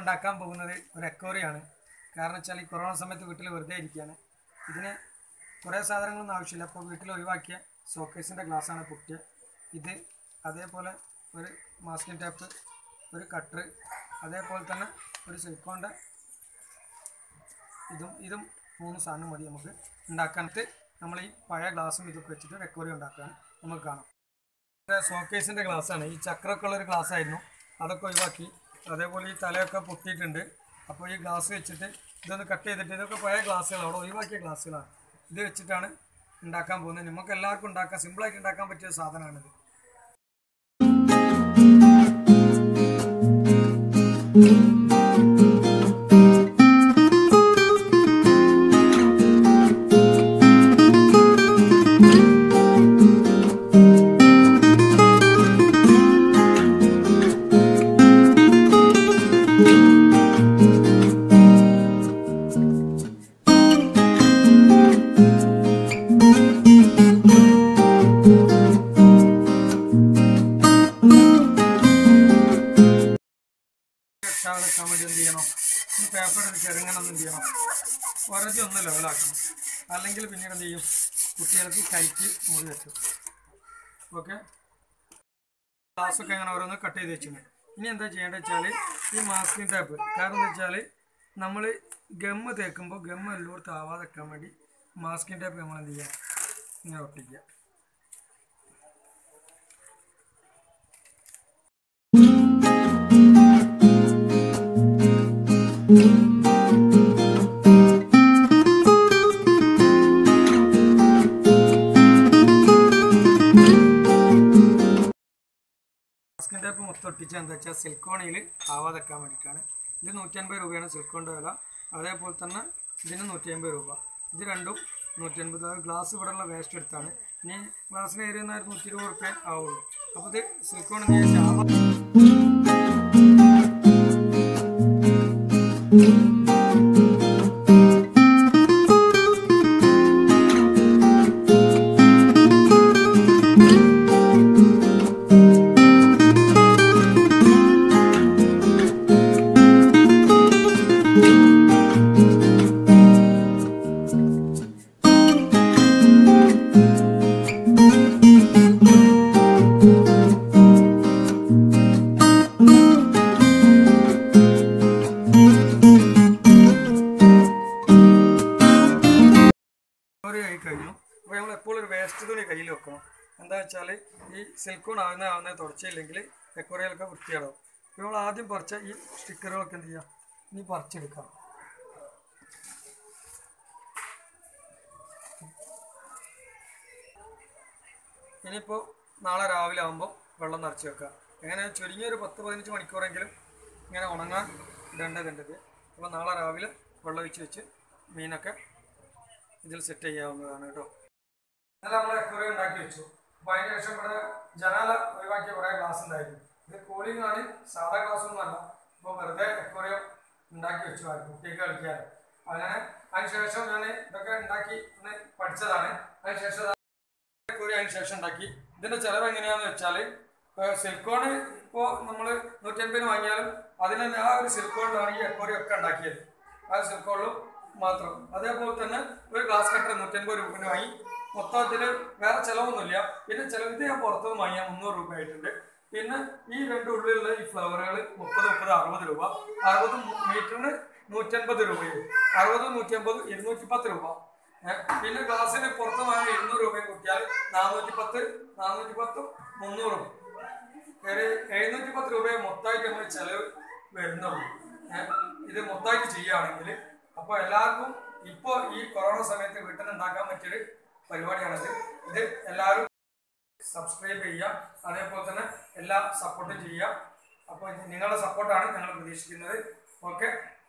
ഉണ്ടാക്കാൻ പോകുന്നത് ഒരു എക്കോറിയാണ് കാരണം വെച്ചാൽ ഈ കൊറോണ സമയത്ത് വീട്ടിൽ വെറുതെ ഇരിക്കുകയാണ് ഇതിന് കുറേ സാധനങ്ങളൊന്നും ആവശ്യമില്ല അപ്പോൾ വീട്ടിൽ ഒഴിവാക്കിയ സോക്കേസിൻ്റെ ഗ്ലാസ്സാണ് പൊട്ടിയ ഇത് അതേപോലെ ഒരു മാസ്കിൻ ടാപ്പ് ഒരു കട്ടർ അതേപോലെ തന്നെ ഒരു സിലിക്കോണിൻ്റെ ഇതും ഇതും മൂന്ന് സാധനം മതി നമുക്ക് ഉണ്ടാക്കാനായിട്ട് നമ്മൾ ഈ പഴയ ഗ്ലാസ്സും ഇതൊക്കെ വെച്ചിട്ട് ഒരു എക്കോറി ഉണ്ടാക്കാൻ നമുക്ക് കാണാം സോക്കേസിൻ്റെ ഗ്ലാസ്സാണ് ഈ ചക്രമൊക്കെ ഉള്ളൊരു ഗ്ലാസ് ആയിരുന്നു അതൊക്കെ ഒഴിവാക്കി അതേപോലെ ഈ തലയൊക്കെ പൊട്ടിയിട്ടുണ്ട് അപ്പോൾ ഈ ഗ്ലാസ് വെച്ചിട്ട് ഇതൊന്ന് കട്ട് ചെയ്തിട്ട് ഇതൊക്കെ പഴയ ഗ്ലാസ്സുകളാണ് അവിടെ ഒഴിവാക്കിയ ഗ്ലാസ്സുകളാണ് ഇത് വെച്ചിട്ടാണ് ഉണ്ടാക്കാൻ പോകുന്നത് നമുക്ക് എല്ലാവർക്കും ഉണ്ടാക്കാൻ സിമ്പിളായിട്ട് ഉണ്ടാക്കാൻ പറ്റിയ സാധനമാണിത് എക്സാം വെക്കാൻ വേണ്ടി എന്ത് ചെയ്യണം ഈ പേപ്പർ എടുത്ത് ചെറുങ്ങനെ എന്ത് ചെയ്യണം ഉരച്ച് ഒന്ന് ലെവലാക്കണം അല്ലെങ്കിൽ പിന്നീട് എന്ത് ചെയ്യും കുട്ടികൾക്ക് കൈക്ക് മുറി വെക്കും ഓക്കെ ഗ്ലാസ്സൊക്കെ അങ്ങനെ ഓരോന്ന് കട്ട് ചെയ്ത് വെച്ചിട്ടുണ്ട് ഇനി എന്താ ചെയ്യേണ്ടത് വെച്ചാൽ ഈ മാസ്കിൻ ടേപ്പ് കാരണം എന്താ വെച്ചാൽ നമ്മൾ ഗമ്മ് തേക്കുമ്പോൾ ഗമ്മ് എല്ലായിടത്തും ആവാതെ വെക്കാൻ വേണ്ടി മാസ്കിൻ ടേപ്പ് നമ്മൾ എന്ത് ചെയ്യുക ഇങ്ങനെ ഒട്ടിക്കുക മാസ്കിൻ ടേപ്പ് മൊത്തം ഒട്ടിച്ച് എന്താ വെച്ചാൽ സിൽക്കോണിയിൽ ആവാതെ വെക്കാൻ വേണ്ടിയിട്ടാണ് ഇത് നൂറ്റൻപത് രൂപയാണ് സിൽക്കോണിൻ്റെ വില അതേപോലെ തന്നെ ഇതിന് നൂറ്റി അമ്പത് രൂപ ഇത് രണ്ടും നൂറ്റി അൻപത് ഗ്ലാസ് ഇവിടെയുള്ള വേസ്റ്റ് എടുത്താണ് ഇനി ഗ്ലാസ്സിന് ഏരിയ നൂറ്റി ഇരുപത് റുപ്യ ആവുള്ളൂ അപ്പോൾ ഇത് സിൽക്കോൺ എന്ത് ചെയ്യാൻ ആവാ ഒരു കൈ കഴിഞ്ഞു അപ്പോൾ നമ്മൾ എപ്പോഴും ഒരു വേസ്റ്റ് തുണി കയ്യിൽ വെക്കണം എന്താ വെച്ചാൽ ഈ സിൽക്കോൺ ആകുന്ന ആവുന്ന തുടച്ചില്ലെങ്കിൽ എക്കോറിയലൊക്കെ വൃത്തിയാടാവും അപ്പോൾ നമ്മൾ ആദ്യം പറിച്ച ഈ സ്റ്റിക്കറുകളൊക്കെ എന്ത് ചെയ്യുക ഇനി പറിച്ചെടുക്കാം ഇനിയിപ്പോൾ നാളെ രാവിലെ ആകുമ്പോൾ വെള്ളം നിറച്ച് വെക്കുക എങ്ങനെ ചുരുങ്ങിയ ഒരു പത്ത് പതിനഞ്ച് മണിക്കൂറെങ്കിലും ഇങ്ങനെ ഉണങ്ങാൻ ഇടേണ്ടതുണ്ടത് അപ്പോൾ നാളെ രാവിലെ വെള്ളം ഒഴിച്ച് വെച്ച് മീനൊക്കെ ഇതിൽ സെറ്റ് ചെയ്യാവുന്നതാണ് കേട്ടോ ഇന്നലെ നമ്മൾ എക്വറി ഉണ്ടാക്കി വെച്ചു അപ്പോൾ അതിന് ശേഷം ഇവിടെ ജനാല ഒഴിവാക്കിയ കുറേ ഗ്ലാസ് ഉണ്ടായിരുന്നു ഇത് കൂളിംഗ് ആണ് സാധാ ഗ്ലാസ് ഒന്നും അല്ല ഇപ്പോൾ വെറുതെ എക്വറിയം ഉണ്ടാക്കി വെച്ചു ആ കുട്ടിയൊക്കെ കളിക്കാൻ അങ്ങനെ അതിന് ശേഷം ഞാൻ ഇതൊക്കെ ഉണ്ടാക്കി ഒന്ന് പഠിച്ചതാണ് അതിന് ശേഷം എക്വറി അതിന് ശേഷം ഉണ്ടാക്കി ഇതിന്റെ ചിലവ് എങ്ങനെയാന്ന് വെച്ചാൽ സിൽക്കോൺ ഇപ്പോൾ നമ്മൾ നൂറ്റൻപതിന് വാങ്ങിയാലും അതിന് ആ ഒരു സിൽക്കോണിലാണ് ഈ എക്വറി ഒക്കെ ഉണ്ടാക്കിയത് ആ സിൽക്കോണിലും മാത്രം അതേപോലെ തന്നെ ഒരു ഗ്ലാസ് കട്ടർ നൂറ്റൻപത് രൂപന് വാങ്ങി മൊത്തത്തിൽ വേറെ ചിലവൊന്നുമില്ല പിന്നെ ചിലവിത് ഞാൻ പുറത്തുനിന്ന് വാങ്ങിയാൽ മുന്നൂറ് രൂപ ആയിട്ടുണ്ട് പിന്നെ ഈ രണ്ട് ഉള്ളിലുള്ള ഈ ഫ്ലവറുകൾ മുപ്പത് മുപ്പത് അറുപത് രൂപ അറുപത് മീറ്ററിന് നൂറ്റൻപത് രൂപയും അറുപത് നൂറ്റമ്പത് ഇരുന്നൂറ്റി പത്ത് രൂപ ഏ, പിന്നെ ഗ്ലാസ്സിന് പുറത്ത് വാങ്ങിയ എണ്ണൂറ് രൂപയും കൂട്ടിയാൽ നാനൂറ്റി പത്ത് നാനൂറ്റി പത്തും മുന്നൂറും ഒരു എഴുന്നൂറ്റി പത്ത് രൂപയെ മൊത്തമായിട്ട് നമ്മൾ ചെലവ് വരുന്നുള്ളൂ ഏ, ഇത് മൊത്തമായിട്ട് ചെയ്യുകയാണെങ്കിൽ അപ്പോൾ എല്ലാവർക്കും ഇപ്പോൾ ഈ കൊറോണ സമയത്ത് വീട്ടിൽ ഉണ്ടാക്കാൻ പറ്റിയൊരു പരിപാടിയാണിത് ഇത് എല്ലാവരും സബ്സ്ക്രൈബ് ചെയ്യുക അതേപോലെ തന്നെ എല്ലാ സപ്പോർട്ടും ചെയ്യുക അപ്പോൾ നിങ്ങളുടെ സപ്പോർട്ടാണ് ഞങ്ങൾ പ്രതീക്ഷിക്കുന്നത് ഓക്കെ